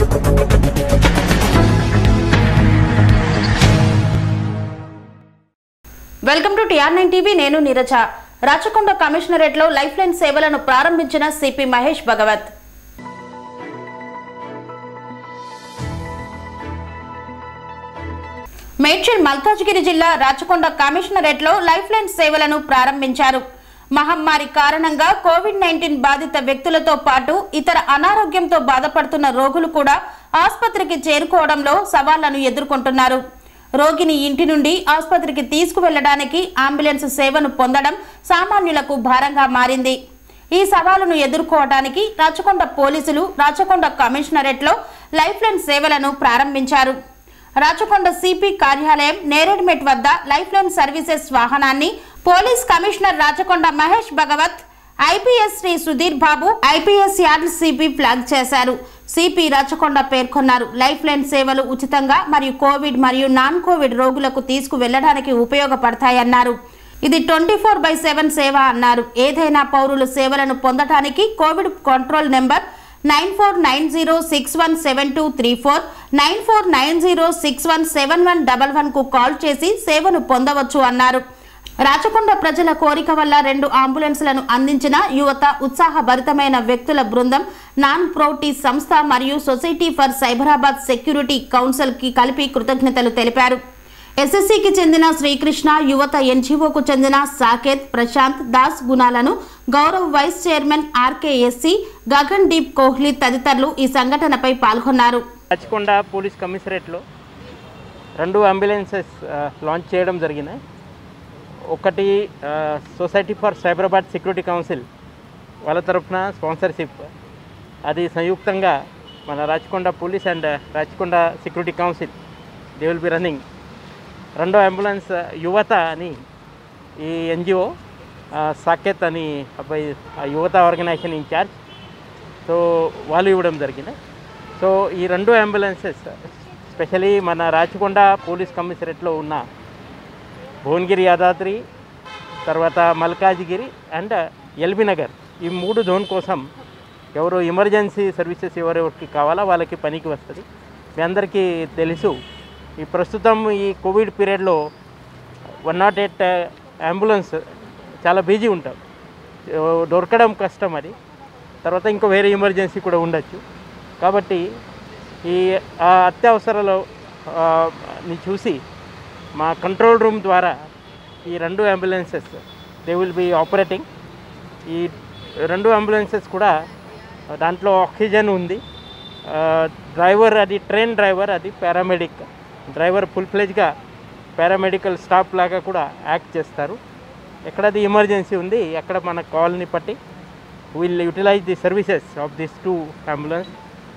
welcome to TR nine TV నేను Neeraja Rachakonda commissionerate లో life line సేవలను ప్రారంభించిన సిపి మహేష్ భగవత్ మేడ్చల్ మల్కాజ్గిరి జిల్లా రాచకొండ కమిషనరేట్ లో లైఫ్ లైన్ సేవలను ప్రారంభించారు మహమ్మారి కారణంగా కోవిడ్ నైన్టీన్ బాధిత వ్యక్తులతో పాటు ఇతర అనారోగ్యంతో బాధపడుతున్న రోగులు కూడా ఆసుపత్రికి చేరుకోవడంలో సవాళ్లను ఎదుర్కొంటున్నారు రోగిని ఇంటి నుండి ఆసుపత్రికి తీసుకువెళ్లడానికి అంబులెన్స్ సేవను పొందడం సామాన్యులకు భారంగా మారింది ఈ సవాలును ఎదుర్కోవడానికి రాచకొండ పోలీసులు రాచకొండ కమిషనరేట్లో లైఫ్ లైన్ సేవలను ప్రారంభించారు రాచకొండ సిపి కార్యాలయం నేరేడ్మెట్ వద్ద లైఫ్ లైన్ సర్వీసెస్ వాహనాన్ని police commissioner Rachakonda Mahesh Bhagwat IPS Shri Sudheer Babu IPS యార్డ్ సిపి ఫ్లాగ్ చేశారు సిపి రాచకొండ పేర్కొన్నారు లైఫ్ లైన్ సేవలు ఉచితంగా మరియు కోవిడ్ మరియు నాన్ కోవిడ్ రోగులకు తీసుకువెళ్లడానికి ఉపయోగపడతాయన్నారు ఇది ట్వంటీ ఫోర్ బై సెవెన్ సేవ అన్నారు ఏదైనా పౌరులు సేవలను పొందడానికి Covid control number nine four nine zero six one seven two three four nine four nine zero six one seven one double one కు కాల్ చేసి సేవను పొందవచ్చు అన్నారు రాచకొండ ప్రజల కోరిక వల్ల రెండు అంబులెన్స్లను అందించిన యువత ఉత్సాహభరితమైన వ్యక్తుల బృందం నాన్ ప్రోటీ సంస్థ మరియు society for Cyberabad security council కి కలిపి కృతజ్ఞతలు తెలిపారు ఎస్ఎస్సికి చెందిన శ్రీకృష్ణ యువత ఎన్జిఓకు చెందిన సాకేత్ ప్రశాంత్ దాస్ గుణాలను Gaurav vice chairman RKSC Gagandeep Kohli తదితరులు ఈ సంఘటనపై పాల్గొన్నారు రాచకొండ పోలీస్ కమిషనరేట్లో రెండు అంబులెన్సెస్ ఆ, లాంచ్ చేయడం జరిగినాయి ఒకటి ఆ, society for Cyberabad security council వాళ్ళ తరఫున స్పాన్సర్షిప్ అది సంయుక్తంగా మన Rachakonda police and Rachakonda security council they will be running రెండో అంబులెన్స్ యువత అని ఈ ఎన్జిఓ సాకేత్ అని అబ్బాయి ఆ యువత ఆర్గనైజేషన్ ఇన్ఛార్జ్ సో వాళ్ళు ఇవ్వడం జరిగింది సో ఈ రెండు అంబులెన్సెస్ స్పెషలీ మన రాచకొండ పోలీస్ కమిషనరేట్లో ఉన్న భువనగిరి యాదాద్రి తర్వాత మల్కాజ్గిరి అండ్ ఎల్బీ నగర్ ఈ మూడు జోన్ కోసం ఎవరు ఎమర్జెన్సీ సర్వీసెస్ ఎవరెవరికి కావాలో వాళ్ళకి పనికి వస్తుంది మీ అందరికీ తెలుసు ఈ ప్రస్తుతం ఈ కోవిడ్ పీరియడ్లో వన్ నాట్ ఎయిట్ అంబులెన్స్ చాలా బిజీ ఉంటాం దొరకడం కష్టం అది తర్వాత ఇంకో వేరే ఎమర్జెన్సీ కూడా ఉండొచ్చు కాబట్టి ఈ ఆ అత్యవసరాలు ఆ, ని చూసి మా కంట్రోల్ రూమ్ ద్వారా ఈ రెండు ambulances they will be operating ఈ రెండు అంబులెన్సెస్ కూడా దాంట్లో ఆక్సిజన్ ఉంది ఆ, డ్రైవర్ అది ట్రైన్ డ్రైవర్ అది పారామెడిక్ డ్రైవర్ ఫుల్ ఫ్లెజ్గా పారామెడికల్ స్టాఫ్ లాగా కూడా యాక్ట్ చేస్తారు ఎక్కడది ఎమర్జెన్సీ ఉంది ఎక్కడ మన కాల్ని పట్టి will utilize the services of this two ambulance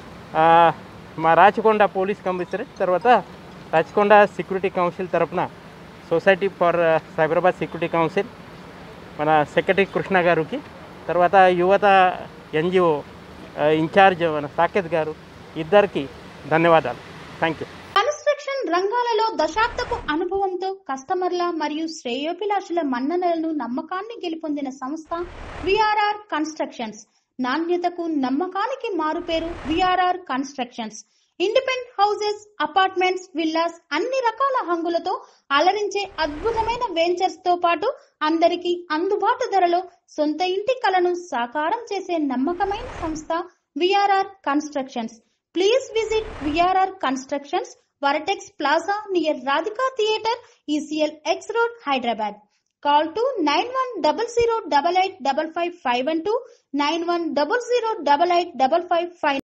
మా రాచకొండ పోలీస్ కమిషనరేట్ తర్వాత రాచకొండ సెక్యూరిటీ కౌన్సిల్ తరపున society for Cyberabad security council మన సెక్రటరీ కృష్ణ గారికి తర్వాత యువత ఎన్జిఓ ఇన్ఛార్జ్ మన సాకేత్ గారు ఇద్దరికి ధన్యవాదాలు థ్యాంక్ యూ కన్స్ట్రక్షన్ రంగాలలో దశాబ్దపు అనుభవంతో కస్టమర్ల మరియు శ్రేయోభిలాషుల మన్ననలను నమ్మకాన్ని గెలుపొందిన సంస్థ విఆర్ఆర్ కన్స్ట్రక్షన్స్ నాణ్యతకు నమ్మకానికి మారుపేరు VRR constructions independent houses apartments villas అన్ని రకాల హంగులతో అలరించే అద్భుతమైన వెంచర్స్ తో పాటు అందరికీ అందుబాటు ధరలో సొంత ఇంటి కలను సాకారం చేసే నమ్మకమైన సంస్థ VRR constructions please visit VRR constructions vertex plaza near Radhika theatre ECIL X road Hyderabad call to nine one double zero double eight double five five one two nine one double zero double eight double five five